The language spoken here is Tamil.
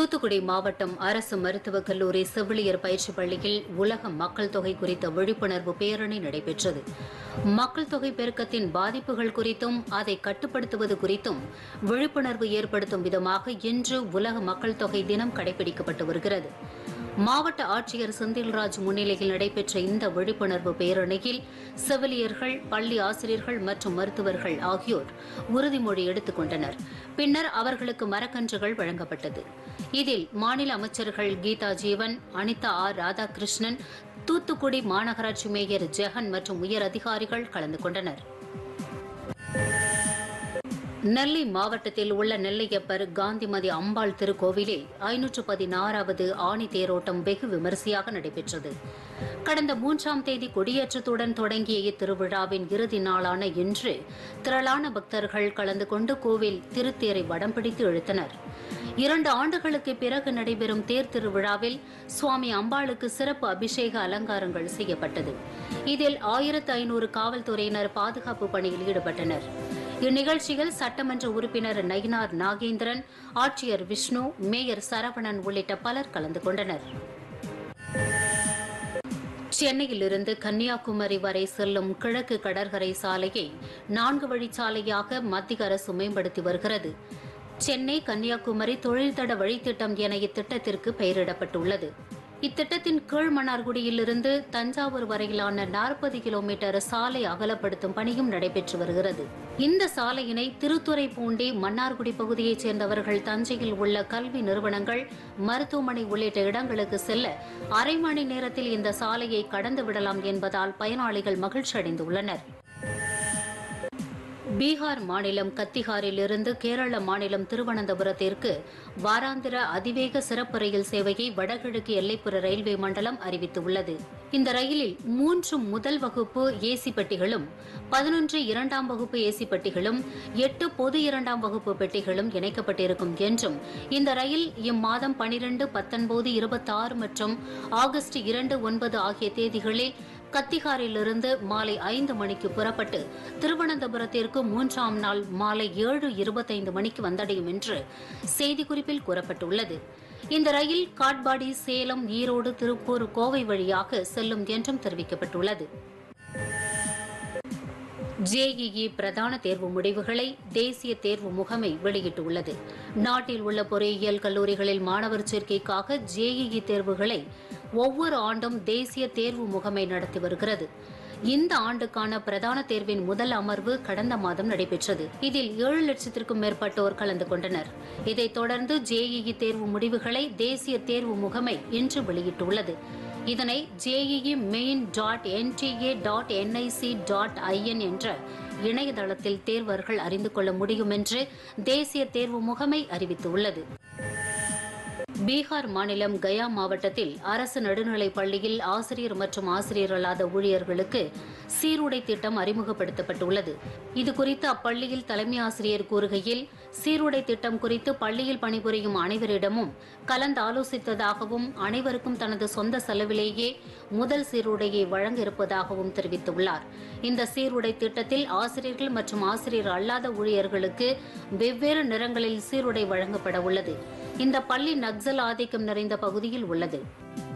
தூத்துக்குடி மாவட்டம் அரசு மருத்துவக் கல்லூரி செவிலியர் பயிற்சி பள்ளியில் உலக மக்கள் தொகை குறித்த விழிப்புணர்வு பேரணி நடைபெற்றது மக்கள் தொகை பெருக்கத்தின் பாதிப்புகள் குறித்தும் அதை கட்டுப்படுத்துவது குறித்தும் விழிப்புணர்வு ஏற்படுத்தும் விதமாக இன்று உலக மக்கள் தொகை தினம் கடைபிடிக்கப்பட்டு வருகிறது மாவட்ட ஆட்சியர் செந்தில்ராஜ் முன்னிலையில் நடைபெற்ற இந்த விழிப்புணர்வு பேரணியில் செவிலியர்கள் பள்ளி ஆசிரியர்கள் மற்றும் மருத்துவர்கள் ஆகியோர் உறுதிமொழி எடுத்துக் கொண்டனர் பின்னர் அவர்களுக்கு மரக்கன்றுகள் வழங்கப்பட்டது இதில் மாநில அமைச்சர்கள் கீதா ஜீவன் அனிதா ஆர் ராதாகிருஷ்ணன் தூத்துக்குடி மாநகராட்சி மேயர் ஜெகன் மற்றும் உயர் அதிகாரிகள் கலந்து கொண்டனர் நெல்லை மாவட்டத்தில் உள்ள நெல்லையப்பர் காந்திமதி அம்பாள் திருக்கோவிலில் ஐநூற்று பதினாறாவது ஆணி தேரோட்டம் வெகு விமரிசையாக நடைபெற்றது கடந்த மூன்றாம் தேதி கொடியேற்றத்துடன் தொடங்கிய இத்திருவிழாவின் இறுதி நாளான இன்று திரளான பக்தர்கள் கலந்து கொண்டு கோவில் திருத்தேரை வடம் பிடித்து இழுத்தனர் இரண்டு ஆண்டுகளுக்கு பிறகு நடைபெறும் தேர் திருவிழாவில் சுவாமி அம்பாளுக்கு சிறப்பு அபிஷேக அலங்காரங்கள் செய்யப்பட்டது இதில் ஆயிரத்து ஐநூறு காவல்துறையினர் பாதுகாப்பு பணியில் ஈடுபட்டனர் இந்நிகழ்ச்சியில் சட்டமன்ற உறுப்பினர் நயினார் நாகேந்திரன் ஆட்சியர் விஷ்ணு மேயர் சரவணன் உள்ளிட்ட பலர் கலந்து கொண்டனர் சென்னையிலிருந்து கன்னியாகுமரி வரை செல்லும் கிழக்கு கடற்கரை சாலையை நான்கு வழிச்சாலையாக மத்திய அரசு மேம்படுத்தி வருகிறது சென்னை கன்னியாகுமரி தொழில்தட வழித்திட்டம் என இத்திட்டத்திற்கு பெயரிடப்பட்டுள்ளது இத்திட்டத்தின் கீழ் மன்னார்குடியிலிருந்து தஞ்சாவூர் வரையிலான நாற்பது கிலோமீட்டர் சாலை அகலப்படுத்தும் பணியும் நடைபெற்று வருகிறது இந்த சாலையினை திருத்துறைப்பூண்டி மன்னார்குடி பகுதியைச் சேர்ந்தவர்கள் தஞ்சையில் உள்ள கல்வி நிறுவனங்கள் மருத்துவமனை உள்ளிட்ட இடங்களுக்கு செல்ல அரை மணி நேரத்தில் இந்த சாலையை கடந்து விடலாம் என்பதால் பயனாளிகள் மகிழ்ச்சி அடைந்துள்ளனர் பீகார் மாநிலம் கத்திஹாரிலிருந்து கேரள மாநிலம் திருவனந்தபுரத்திற்கு வாராந்திர அதிவேக சிறப்பு ரயில் சேவையை வடகிழக்கு எல்லைப்புற ரயில்வே மண்டலம் அறிவித்துள்ளது இந்த ரயிலில் மூன்று முதல் வகுப்பு ஏசி பெட்டிகளும் பதினொன்று இரண்டாம் வகுப்பு ஏசி பெட்டிகளும் எட்டு பொது இரண்டாம் வகுப்பு பெட்டிகளும் இணைக்கப்பட்டிருக்கும் என்றும் இந்த ரயில் இம்மாதம் பனிரெண்டு பத்தொன்பது இருபத்தாறு மற்றும் ஆகஸ்ட் இரண்டு ஒன்பது ஆகிய தேதிகளில் கத்திஹாரிலிருந்து மாலை ஐந்து மணிக்கு புறப்பட்டு திருவனந்தபுரத்திற்கு மூன்றாம் நாள் மாலை ஏழு இருபத்தைந்து மணிக்கு வந்தடையும் என்று செய்திக்குறிப்பில் கூறப்பட்டுள்ளது இந்த ரயில் காட்பாடி சேலம் ஈரோடு திருப்பூர் கோவை வழியாக செல்லும் என்றும் தெரிவிக்கப்பட்டுள்ளது ஜேஇஇ பிரதான தேர்வு முடிவுகளை தேசிய தேர்வு முகமை வெளியிட்டுள்ளது நாட்டில் உள்ள பொறியியல் கல்லூரிகளில் மாணவர் சேர்க்கைக்காக ஜேஇஇ தேர்வுகளை ஒவ்வொரு ஆண்டும் தேசிய தேர்வு முகமை நடத்தி வருகிறது இந்த ஆண்டுக்கான பிரதான தேர்வின் முதல் அமர்வு கடந்த மாதம் நடைபெற்றது இதில் ஏழு லட்சத்திற்கும் மேற்பட்டோர் கலந்து கொண்டனர் இதைத் தொடர்ந்து ஜேஇஇ தேர்வு முடிவுகளை தேசிய தேர்வு முகமை இன்று வெளியிட்டுள்ளது இதனை JEE main dot NTA dot NIC dot IN என்ற இணையதளத்தில் தேர்வர்கள் அறிந்து கொள்ள முடியும் என்று தேசிய தேர்வு முகமை அறிவித்துள்ளது பீகார் மாநிலம் கயா மாவட்டத்தில் அரசு நடுநிலைப் பள்ளியில் ஆசிரியர் மற்றும் ஆசிரியர் அல்லாத ஊழியர்களுக்கு சீருடை திட்டம் அறிமுகப்படுத்தப்பட்டுள்ளது இதுகுறித்து அப்பள்ளியில் தலைமை ஆசிரியர் கூறுகையில் சீருடை திட்டம் குறித்து பள்ளியில் பணிபுரியும் அனைவரிடமும் கலந்து ஆலோசித்ததாகவும் அனைவருக்கும் தனது சொந்த செலவிலேயே முதல் சீருடையை வழங்க இருப்பதாகவும் தெரிவித்துள்ளார் இந்த சீருடை திட்டத்தில் ஆசிரியர்கள் மற்றும் ஆசிரியர் அல்லாத ஊழியர்களுக்கு வெவ்வேறு நிறங்களில் சீருடை வழங்கப்பட உள்ளது இந்த பள்ளி நக்சல் ஆதிக்கம் நிறைந்த பகுதியில் உள்ளது